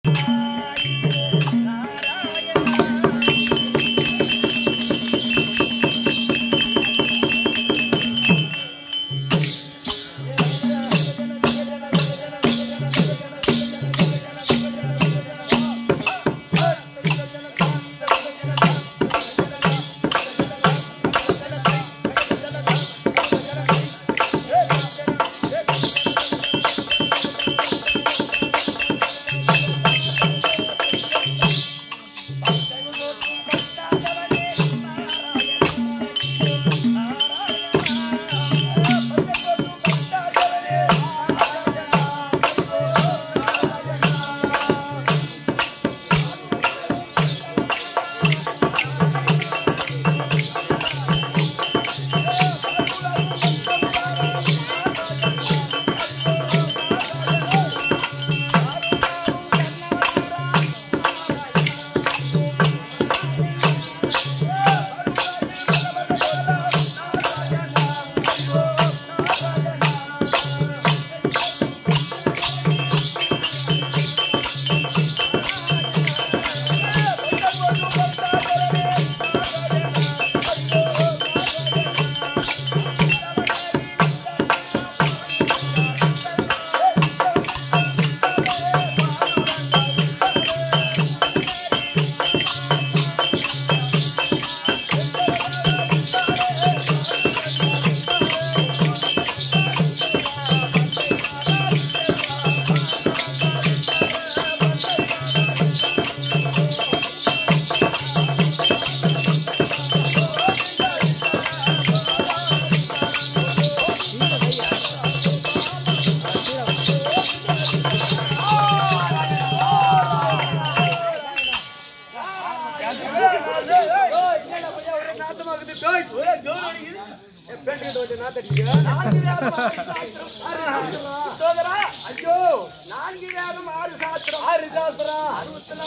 ஐயோ நான்கு வேதம் ஆறு சாஸ்திரம் ஆறு சாஸ்திரம் அறுபத்தி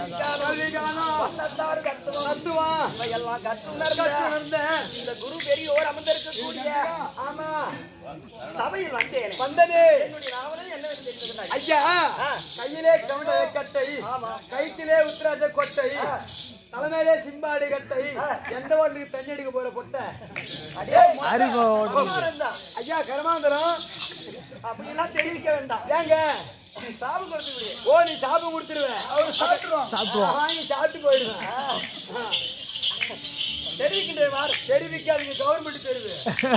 நாலு பன்னெண்டாறு தத்துவம் தத்துவம் எல்லாம் கற்றுணர்ந்த இந்த குரு பெரியோர் அமர்ந்திருக்கக்கூடிய ஆமா சபையில் வந்தேன் வந்தது என்னுடைய நாவலில் என்ன தெரிந்தது ஐயா கையிலே கவுண்ட கட்டை கைத்திலே உத்திராஜ கொட்டை தலைமையிலே சிம்பாடி கட்டை எந்த ஒன்று தண்ணி அடிக்க போற கொட்டை ஐயா கருமாந்திரம் அப்படிலாம் தெரிவிக்க வேண்டாம் ஏங்க நீ சாபு கொடுத்து ஓ நீ சாபம் கொடுத்துருவேன் அவர் சாப்பிட்டுருவோம் வாங்கி சாப்பிட்டு போயிடுவேன் ஆ. தெரிவிக்கின்ற வார் தெரிவிக்காதீங்க கவர்மெண்ட் தெரிவு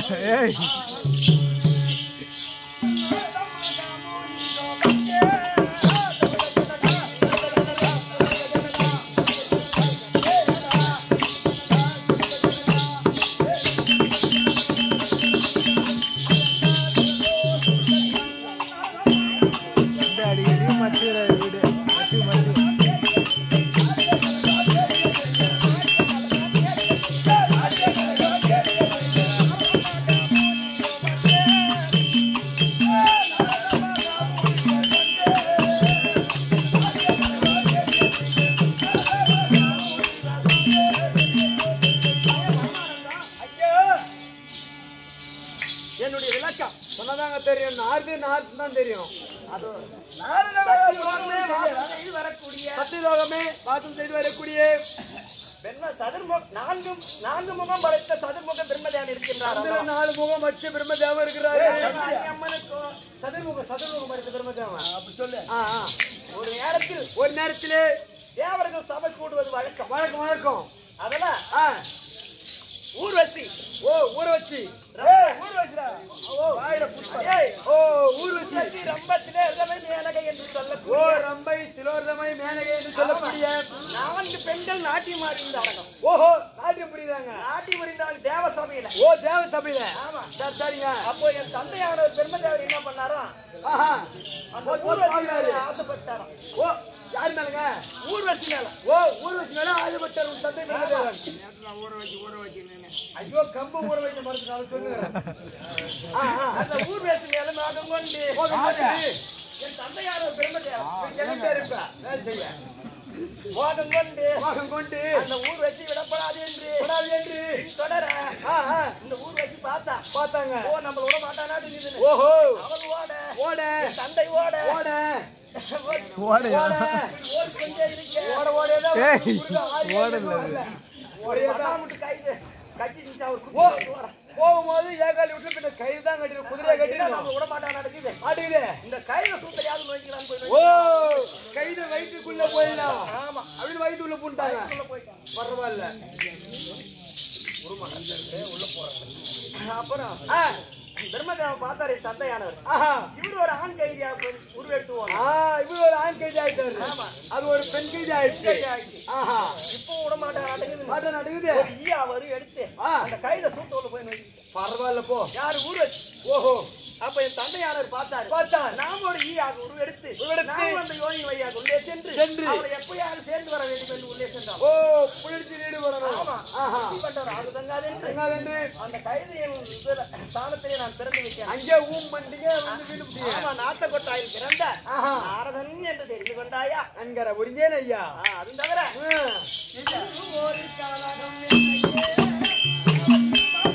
அடிக்கடி மத்திய வீடு மத்தி மத்தி ஐயோ என்னுடைய விளக்கம் சொன்னதாங்க தெரியும் நார்து நார்த்து தான் தெரியும் அது வரக்கூடிய சத்தியலோகமே வாசம் செய்து வரக்கூடிய பிரம்ம சதுர்முக நான்கு நான்கு முகம் படைத்த சதுர்முக பிரம்மதேவன் இருக்கின்றார் நாலு முகம் வச்சு பிரம்மதேவன் இருக்கிறாரு அம்மனுக்கும் சதுர்முக சதுர்முகம் படைத்த பிரம்மதேவன் அப்படி சொல்லு ஒரு நேரத்தில் ஒரு நேரத்திலே தேவர்கள் சபை கூடுவது வழக்கம் வழக்கம் வழக்கம் அதெல்லாம் ஊர்வசி ஓ ஊர்வசி ஊர்வசிடா ஓ வாயில புஷ்பம் ஓ ஊர்வசி ரம்பத்திலே ரதமை மேனகை என்று சொல்லக்கூடிய ஓ ரம்பை திலோரதமை மேனகை என்று சொல்லக்கூடிய நான்கு பெண்கள் நாட்டியம் ஆடிந்தார்கள் ஓஹோ நாட்டியம் புரியுறாங்க நாட்டியம் புரிந்தாங்க தேவ சபையில ஓ தேவ சபையில ஆமா சரி சரிங்க அப்போ என் தந்தையான பெருமதேவர் என்ன பண்ணாரா ஆஹா அந்த ஊர்வசி ஆசைப்பட்டாராம் ஓ யார் மேலங்க ஊர்வசி மேல ஓ ஊர்வசி மேல ஆசைப்பட்டார் உன் தந்தை பெருமதேவன் ஐயோ கம்பு ஊற வைக்க மறுத்து சொல்லுங்க அந்த ஊர் வேசி மேல நாகம் கொண்டு என் தந்தையார் மோகம் கொண்டு மோகம் கொண்டு அந்த ஊர் வச்சு விடப்படாது என்று விடாது என்று தொடர இந்த ஊர் வச்சு பார்த்தா பார்த்தாங்க ஓ நம்ம விட மாட்டானா ஓஹோ அவள் ஓட ஓட தந்தை ஓட ஓட ஓடையா ஓடு கொஞ்சம் இருக்கு. ஓட ஓட ஏதோ ஏய், குறுக்க ஆடி ஓடல ஏதோ அது. வரல. ஒரு பட்டாமுட்டு கைது கட்டி நிச்சா ஒரு ஓ, குத்தி வர. போகும்போது ஏகாலி விட்டு பின்ன கயிறு தான் கட்டிடும் குதிரையை என்ன கட்டிடும் நம்ம விட மாட்டா நடக்குது மாட்டுக்குது இந்த கையில சூத்தலையாவது நோய்க்கலாம்னு போய் ஓ நோய்க்கலாம். கைது வயிற்றுக்குள்ள போயிடலாம் ஆமா அப்படின்னு வயிற்றுக்குள்ள பூண்டாங்க உள்ள போயிட்டான் பரவாயில்ல அப்புறம் ஆ, பிரம்மதேவன் பார்த்தாரு தந்தையானவர் ஆஹா. இவரு ஒரு ஆண் கைதியா உருவெடுத்துவோம் ஆ, இவரு ஒரு ஆண் கைதி ஆயிட்டாரு ஆமா. அது ஒரு பெண் கைதி ஆயிடுச்சு ஆயிடுச்சு ஆஹா இப்போ விட மாட்டேன் அடங்குது மாட்ட நடக்குது ஒரு ஈ அவரு எடுத்து ஆ. அந்த கையில சூத்தோட போய் நோய்க்கிட்டு பரவாயில்ல போ யாரு ஊர்வசி ஓஹோ அப்ப என் தந்தையானவர் பார்த்தாரு பார்த்தார். நாம ஒரு ஈயாக உருவெடுத்து உருவெடுத்து. நாமும் அந்த யோனி வழியாக உள்ளே சென்று சென்று. அவரை எப்பயாவது சேர்ந்து வர வேண்டும் என்று உள்ளே சென்றோம் ஓ புளிர்ச்சி ஈடுபடணும் ஆமா ஆஹா பட்டவர் ஆகு தங்காது என்று என்னவென்று அந்த கைதியின் இதுல ஸ்தானத்திலே நான் பிறந்து விட்டேன் அங்கே ஊம் பண்டிகை வந்து வீடு முடியும் ஆமா நாத்த கொட்டாயில் பிறந்த ஆஹா. நாரதன் என்று தெரிந்து கொண்டாயா அங்கர உறிஞ்சேன் ஐயா ஆ, அது தவிர ம். ஒரு காலகம் என்னையே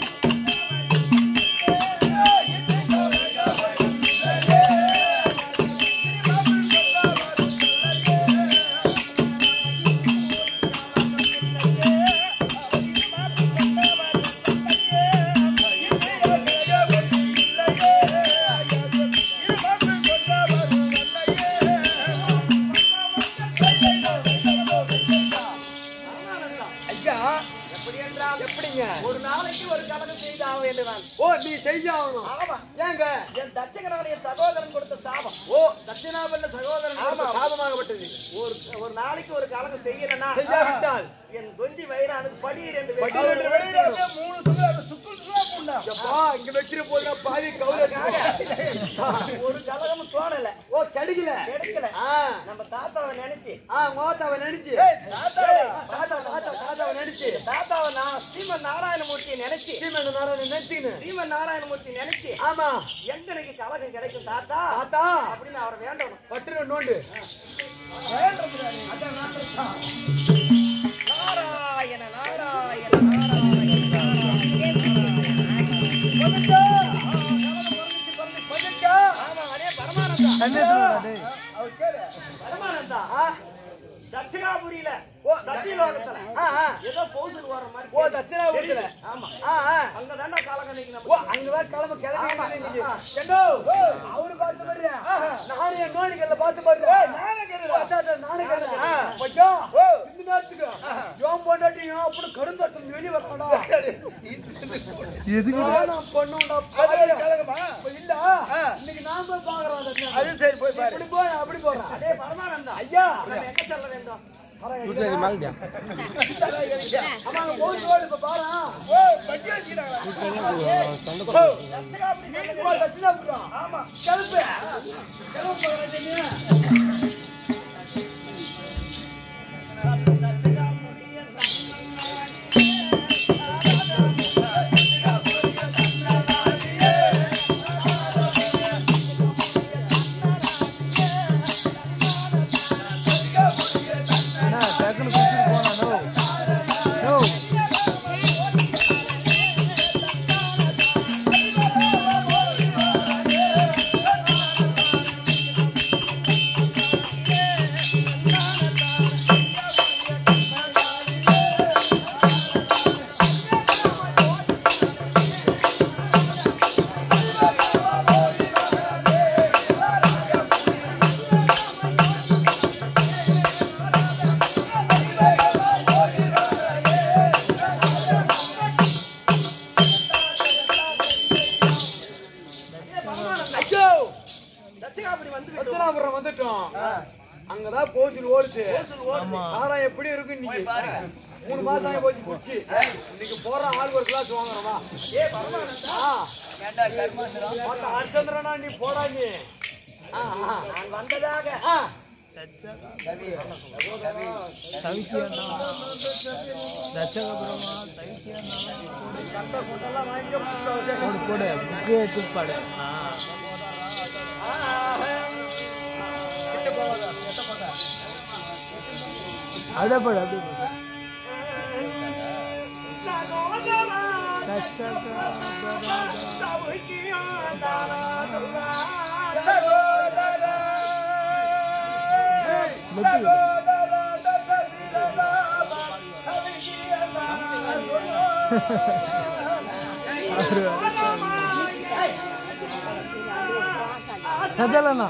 ஐயா எப்படி என்றால் எப்படிங்க ஒரு நாளைக்கு ஒரு கலகம் செய்தாக வேண்டும் நான் ஓ நீ செஞ்சாகணும் ஆமா ஏங்க என் தட்சகனால என் சகோதரன் கொடுத்த சாபம் ஓ தட்சிணாபல்ல சகோதரன் ஆமா. கொடுத்த சாபமாகப்பட்டது ஒரு ஒரு நாளைக்கு ஒரு கலகம் செய்யலனா செஞ்சாவிட்டால் என் தொந்தி வயிறானது படீர் என்று படீர் என்று வெடிக்கும். வெடிக்கும். மூணு சுழு அது சுக்குள் சுழா புண்டா. எப்பா இங்க வச்சிரு போதுனா பாவி கவுரக்காக ஒரு கலகமும் தோணல ஓ கிடைக்கல கிடைக்கல ஆ நம்ம தாத்தாவை நினைச்சு ஆ மோத்தாவை நினைச்சு தாத்தாவை தாத்தா தாத்தா தாத்தாவை நினைச்சு தாத்தாவை நான் ஸ்ரீமன் நாராயணமூர்த்தியை நினைச்சு சீமந்த நாராயணன் நினைச்சுன்னு ஸ்ரீமன் நாராயணமூர்த்தி நினைச்சு ஆமா எங்க எனக்கு கலகம் கிடைக்கும் தாத்தா தாத்தா அப்படின்னு அவரை வேண்டணும் பட்டுரு நோண்டு நாராயண நாராயண நாராயண ஆமா அதே பரமானந்தா பரமானந்தா தட்சிணாபுரியில ஓ சத்தியலோகத்துல ஆ ஆ ஏதோ பௌசல் வர மாதிரி ஓ தட்சிணாபுரத்துல ஆமா ஆ ஆ அங்கதான்டா காலகணிக்கு ஓ நம்ம அங்கதான் கிளம்ப கிளம்பி ஆமா. இன்னைக்கு. ஏண்டோ, அவரு பார்த்து பாரு. நானும் என் நோனிக்கல்ல பார்த்து பாரு. ஓ, அதான், அதான், நானும் கேட்டேன். பையா, இந்த நேரத்துக்கு என் பொண்டாட்டியும் அப்படி கருந்தாட்டம் வெளிய வரணும்டா. நானும் பொண்ணும்டா, பாரு. இப்ப இல்ல, இன்னைக்கு நான் போய் பார்க்கறேன் அந்த நேரம். இப்படி போறேன், அப்படி போறேன். அதே பரமானந்தா ஐயா, நம்ம எங்க செல்ல வேண்டும் ஆமா, அங்க போய் ரோடு இப்ப பாரேன். ஓ, தட்சிணாபுரி செல்ல ஓ, தட்சிணாபுரம். ஆமா கிளம்பு. கிளம்பு போகிறேன் நீ. என்ன டக்குனு குடிச்சிட்டு போனா நோ நோ ஐயோ தட்சிணாபுரி வந்து விட்டோம். ரத்னாபுரம் வந்துட்டோம் அங்கதான் போசில் ஓடுது போசல் ஓடுது. சாரம் எப்படி இருக்கு இன்னைக்கு மூணு மாசம் ஆகி போச்சு குடிச்சு இன்னைக்கு போற ஆள் ஒரு கிளாஸ் வாங்குறவா ஏ பரமானந்தா ஹரிச்சந்திரனா நீ போடா நீ ஆ, ஆ, நான் வந்ததாக ஆ. சவிக்கியண்ணா தச்சகபுரமா சவிக்கியண்ணா போடு போடு புக்கு தூப்பாடு ஆ அப்படியே போடு அப்படியே போடு சகோதரா, தச்சகபுரமா சபைக்கியா தானா சொல்றா, சகோதரா. மெத்து சஜலண்ணா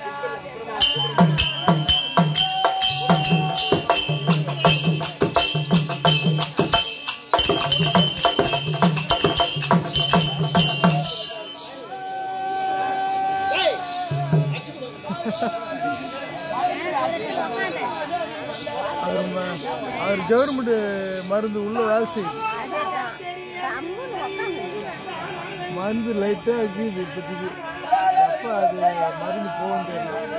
அவர் ம- அவர் கவர்மெண்ட் மருந்து உள்ள வேலை செய்யுது மருந்து லைட்டாக இருக்குது இப்போதைக்கு எப்போ அது மருந்து போகும் தெரியல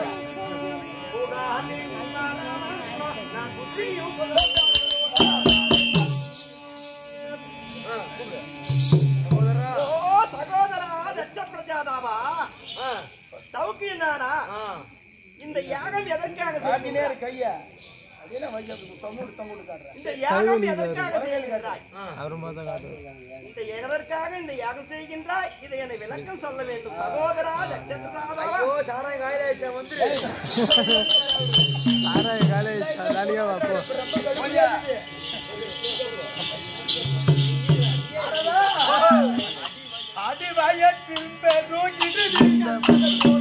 ஓ சகோதரா தட்ச பிரஜாதாவா சௌக்கியம் தானா இந்த யாகம் எதற்காக செய்கிறாய்? கைய அதே வைக்கிறது தொங்கூடு தொங்கூடு காட்டுறேன் இந்த யாகம் எதற்காக செய்கிறாய் அப்புறமா தான் காட்டுவேன் இந்த எதற்காக இந்த யாகம் செய்கின்றாய் இதை என்னை விளக்கம் சொல்ல வேண்டும் சகோதரா லட்சத்திரதாவா சாராய காயிலாயிடுச்சா வந்துரு ஆறாய காலேஜ் ஜாலியாக வாப்போ அடிவயத்தில் பெரும்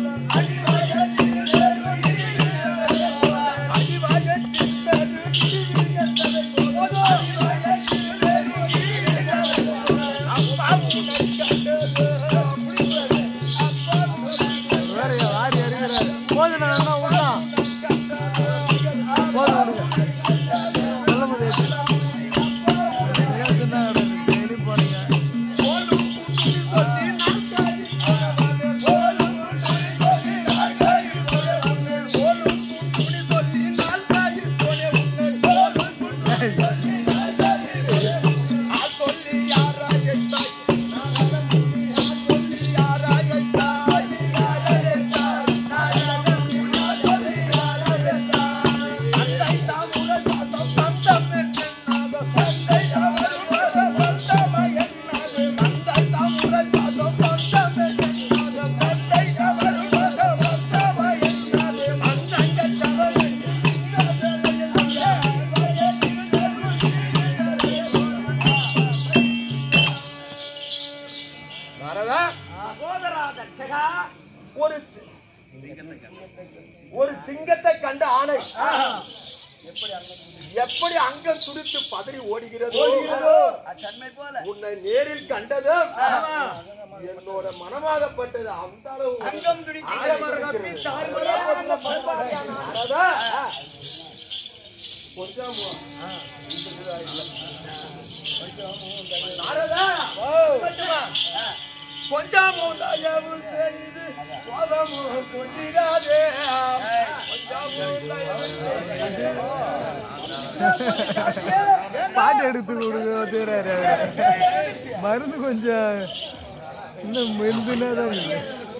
வேற வாரி அடிக்கிறாரு போதும் நான் என்ன விடலாம் போதும் விடுங்க சொல்ல முடியாது டெய்லி போனீங்க சகோதரா தட்சகா ஒரு சி- ஒரு சிங்கத்தை கண்ட ஆணை எப்படி அங்கம் துடித்து பதறி ஓடுகிறதோ தன்மை போல உன்னை நேரில் கண்டதும் என்னோட மனமாகப்பட்டது அந்த அளவு அங்கம் துடிக்கிறது. ஆழமாக இருக்கிறது. அடடா. கொஞ்சம் நாரதா. கொஞ்சம் தயவு செய்து கோபமும் கொண்டிடாதே கொஞ்சம் தயவு பாட்டு எடுத்து கொடுக்க தீராரு மருந்து கொஞ்சம் இன்னும் மருந்துனா தான் இருக்கு.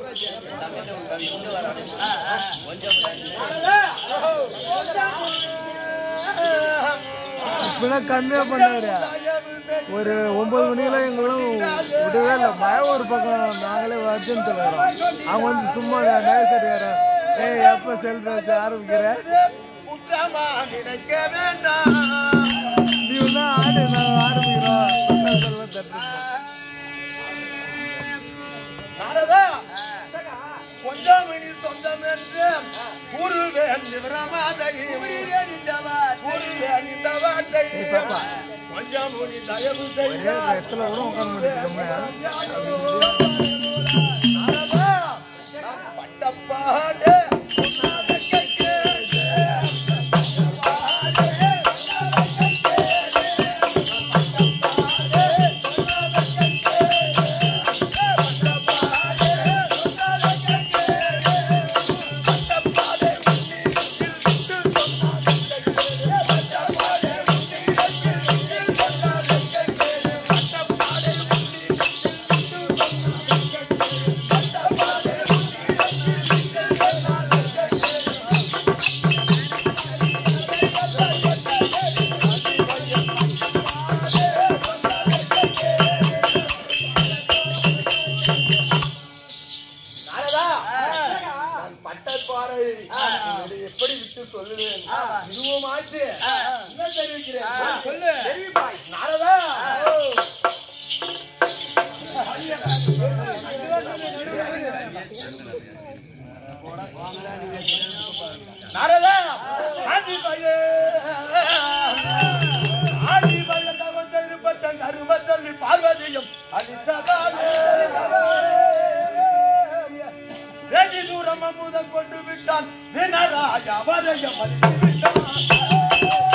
இப்பெல்லாம் கம்மியா பண்ணாரு ஒரு ஒன்பது மணிக்கெல்லாம் எங்களும் விடவே இல்லை பயம் ஒரு பக்கம் நாங்களே அர்ஜென்ட் வரோம் அவங்க வந்து சும்மா நேசரி வரோம் ஏய் எப்போ செல்றது ஆரம்பிக்கிற குற்றமா நினைக்க வேண்டாம் நீ வந்து ஆடு நாங்கள் ஆரம்பிக்கிறோம் பக்கத்துல தட்டுறோம். நாரதா கொஞ்சம் இனி சொந்தம் என்று கூறுவேன் விவரமாதை கூறுவேன் இந்த வார்த்தை ஏய் பாப்பா. கொஞ்சம் இனி தயவு ஒரே செய்ய இடத்துல கூட உட்கார பட்டப்பாடு ஆ இதுவும் ஆச்சு என்ன தெரிவிக்கிறேன் சொல்லு தெரிவிப்பாய் நாரதா நாரதா ஆதி பையே ஆதி பைய தவம் செய்து பட்ட கரும சொல்லி பார்வதியும் அளித்ததாலே வெகு தூரம் அமுதம் கொண்டு விட்டான் வினராஜ அவரையும் அளித்து விட்டான்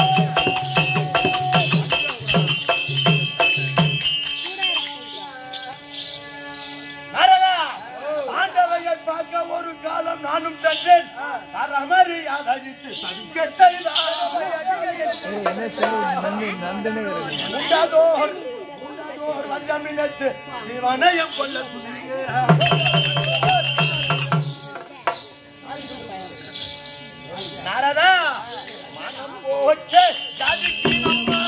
நாரதா ஆண்டவையை பார்க்க ஒரு காலம் நானும் சென்றேன் தரமறியாத அடித்து தடுக்க செய்தார் ஏய், என்ன தெரியல நந்து நந்துனே கிடையாது உண்டாதோர் உண்டாதோர் வஞ்சமினத்து சிவனையும் கொல்ல துணியே நாரதா மனம் போச்சே ஜாதிக்கு நம்மா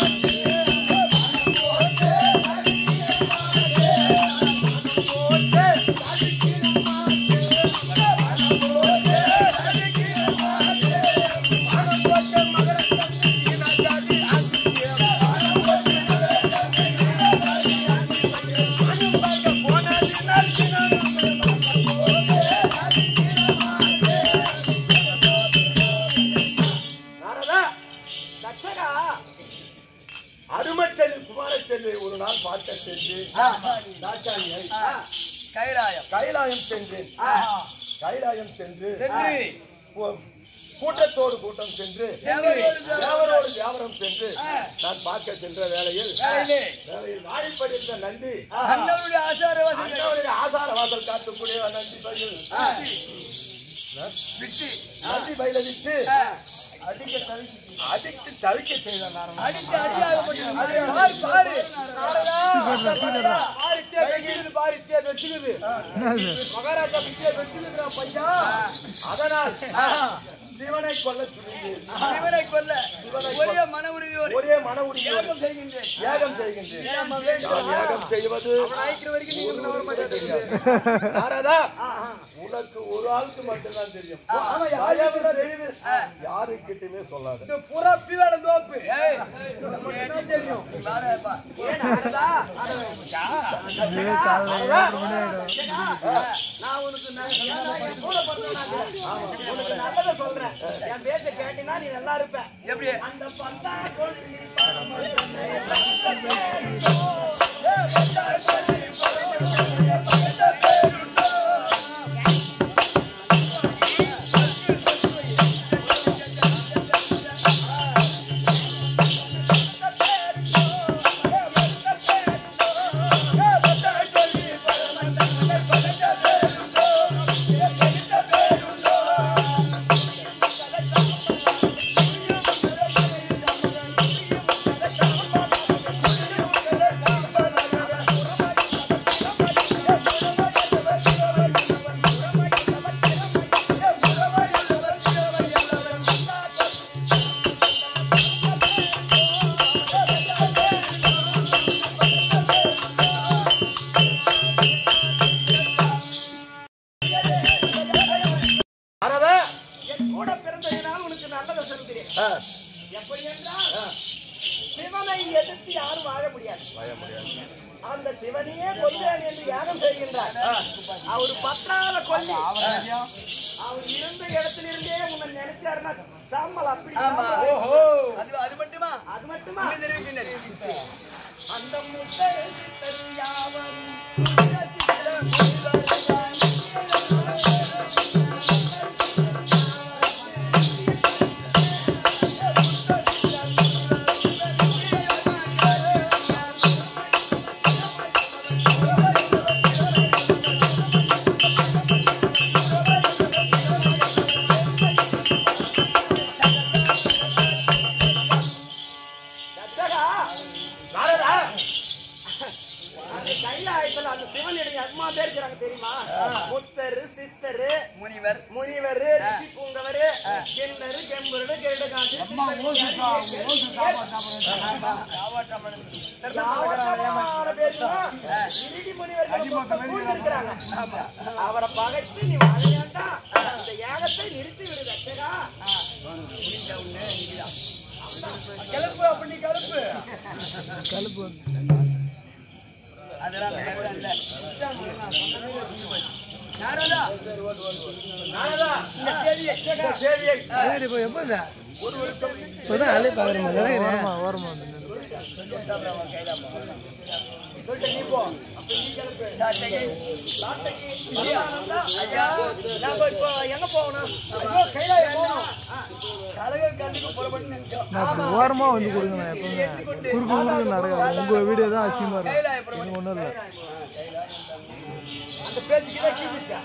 நாரதா தட்சகா அருமச்செல்வி குமாரச்செல்வி ஒரு நாள் பார்க்க சென்று தாட்சாணியை கைலாயம் கைலாயம் சென்றேன் கைலாயம் சென்று சென்று கூ- கூட்டத்தோடு கூட்டம் சென்று தேவரோடு தேவரோடு வியாபாரம் சென்று நான் பார்க்க சென்ற வேளையில் வேலையிலே வேளையில் வாடிப்படித்த நந்தி அண்ணனுடைய ஆசாரவாசிகள் அண்ணாவுடைய ஆசார வாசல் காத்துக்கூடிய நந்தி பயில் விட்டு நந்தி பயில விட்டு அடிக்க தவிக்க அடித்து தவிக்க செய்தான் நான் அடித்து அடியாகப்பட்டது பாரு பாரு நாரதா பாரித்தே வெச்சுக்குது பாரித்தே வெச்சுக்குது மகாராஜா வித்தியை வெச்சுக்குதுடா பையா அதனால் சிவனை கொல்ல துணிந்தேன் சிவனை கொல்ல ஒரே மன உறுதியோடு ஒரே மன உறுதியோடு தியாகம் செய்கின்றேன் யாகம் செய்கின்றேன் ஏம்மா நான் வேண்டாம். யாகம் செய்வது அவன் அழைக்கிற வரைக்கும் நீங்க இன்னும் வர மாட்டேங்குது நாரதா உனக்கு ஒரு ஆளுக்கு மட்டும்தான் தெரியும் ஆமா, தயவு செய்து யாருக்கிட்டுமே சொல்லாத இந்த புறப்பி வேலை தோப்பு மட்டும்தான் தெரியும் பாருப்பா. ஏன் நாரதா? இதே காலைல ஏழரை மணி ஆயிடும் நான் உனக்கு நான் என் கூட பிறந்தவனாக. உனக்கு நல்லதை சொல்றேன் என் பேச்ச கேட்டீங்கன்னா நீ நல்லா இருப்ப எப்படி அந்த பந்தா நாரதா என் கூட பிறந்ததினால் உனக்கு நல்லதை சொல்கிறேன் ஆ, எப்படி என்றால் சிவனை எதிர்த்து யாரும் வாழ முடியாது அந்த சிவனையே கொல்வேன் என்று யாகம் செய்கின்றார் அவர் பற்றாத கொல்லி அவர் இருந்த இடத்திலிருந்தே உன்னை நினைச்சாருன்னா சாம்பல் அப்படி சாம்பல். அது அது மட்டுமா அது மட்டுமா தெரிவிக்கின்றேன் அந்த முட்டை யாவரும் தச்சகா நாரதா அந்த கைலாயத்துல அந்த சிவனுடைய அம்மா பேர் இருக்கிறாங்க தெரியுமா முத்தரு சித்தரு முனிவர் முனிவர் ரிஷி பூங்கவர் கிண்ணரு கெம்பரு கெடுகாண்டு யாவசமான பேசுவான். இறுதி முனிவர்கள் மொத்தம் சூழ்ந்திருக்கிறாங்க. அவரை பகைத்து நீ வாழ வேண்டாம் அந்த யாகத்தை நிறுத்தி விடு ரட்சகா கிளப்பு அப்படி கிளப்பு கழுப்பு அதெல்லாம் தேவை இல்ல. நாரதா, நாரதா, இந்த செய்தியை, இந்த செய்தியை இப்போ எப்போ இந்த இப்போதான் அழைப்பு பார்க்குற மாதிரி நினைக்கிறேன் ஓரமா ஓரமா வந்து நில்லு. சொல்லிட்டு நீ போ. அப்ப நீ கிளப்பு. சாட்டைக்கு, சாட்டைக்கு, பரமானந்தா, ஐயா, நாம இப்போ எங்க போகணும்? ஐயோ, கைலாயம் போகணும். கழக கண்ணுக்கு புறப்பட்டு நின்றோம். நான் அப்படி ஓரமா வந்து கொடுங்க நான் எப்பவுமே குறுக்கு குறுக்கு நடக்காது உங்க வீடியோ தான் அசிங்கமா இருக்கும் இது ஒன்றும் இல்லை அந்த பேச்சுக்கு தான் கீழ்ச்சா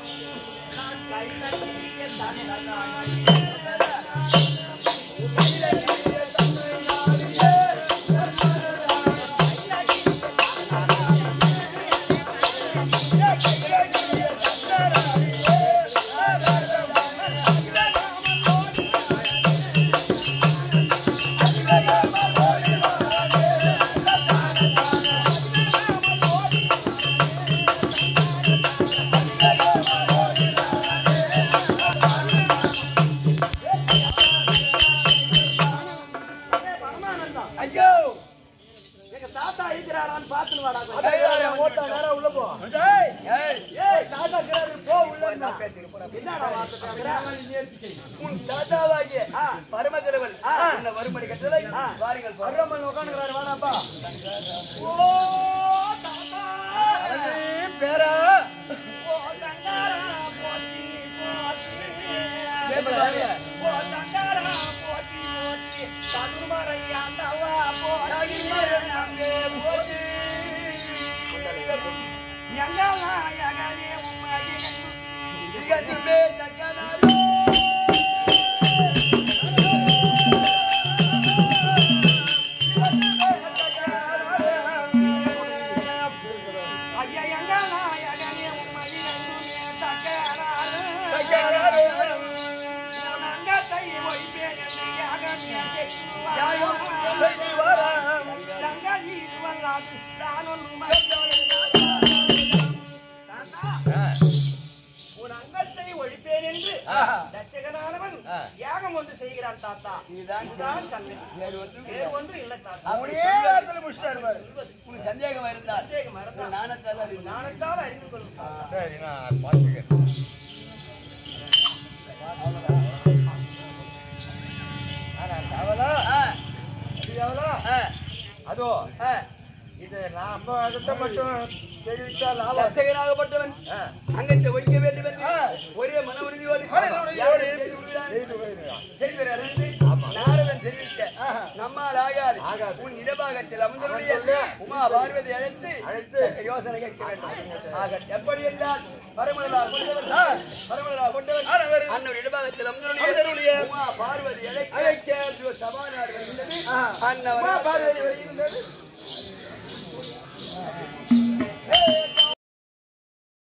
பரமானந்தம் ஐயோ எங்க தாத்தா இருக்கிறாரான்னு பார்த்துன்னு வாடா கொஞ்சம். கைலாயம் ஓட்டா நேரா உள்ள போ ஏய், ஏய் ஏய், தாத்தா இருக்கிறாரு, போ உள்ள இருந்தா. பேசிக்கிறேன் என்னடா வார்த்தை பேசுற? உன் தாத்தாவாகிய பரமகடவன் உன்னை வரும்படி கட்டளை வாருங்கள் போ. அருமன் உட்காந்துக்கிறாரு வாடாப்பா ஓ தாத்தா பேரா ஓ சங்காரா போற்றி போற்றி பேசுறாரு. ஓ சங்காரா போற்றி போற்றி சதுர்மறையாண்டவா போற்றி நங்கே போற்றி எங்கவா யகனே உம்மையே இகத்துமே சக்கனாரோ ஐயா எங்கவா யகனே உம்மையே தக்கராரு தக்கராரு. உனங்கத்தை ஒய்பேன் என்று யாகமே செய்வார். யாகம் செய்வாராம். சங்கதி வல்லாது தானொன்று உன் அங்கத்தை ஒழிப்பேன் என்று தட்சகனானவன் யாகம் ஒன்று செய்கிறான் தாத்தா இதுதான் இதுதான் சங்கதி வேறு ஒன்றும் வேறு ஒன்று இல்லை தாத்தா அவனே வார்த்தையில முடிச்சிட்டாரு பாரு. உனக்கு சந்தேகம் இருந்தால் சந்தேகம் மறந்தால் நாணத்தால் அறிவு. நாணத்தால் அறிந்து கொள்ளும் தாத்தா. சரி நான் பார்த்துக்கிறேன் அவளா? ஆ. எவ்வளோ? ஆ. அதோ ஆ. இது நாம அடுத்த மட்டும் தெரிவித்தா லாபம் தச்சகனாகப்பட்டவன் அங்கத்தை ஒழிக்க வேண்டும் என்று ஒரே மன உறுதியோடு யாரை செய்து விடுகிறான்? செய்து வருகிறான். செய்கிறார் என்று நாரதன் தெரிவிக்க நம்மால் ஆகாது உன் இடபாகத்தில் அமர்ந்தருடைய உமா பார்வதி அழைத்து அழைத்து யோசனை கேட்க வேண்டும் ஆக எப்படி என்றால் பரமலா கொண்டவர் பரமலா கொண்டவர் ஆனவர் அன்னவர் இடபாகத்தில் அமர்ந்தருளிய அமர்ந்தருடைய உமா பார்வதி அழைக்க அழைக்க சபாநாடு வருகின்றது உமா அன்னவர் பார்வதி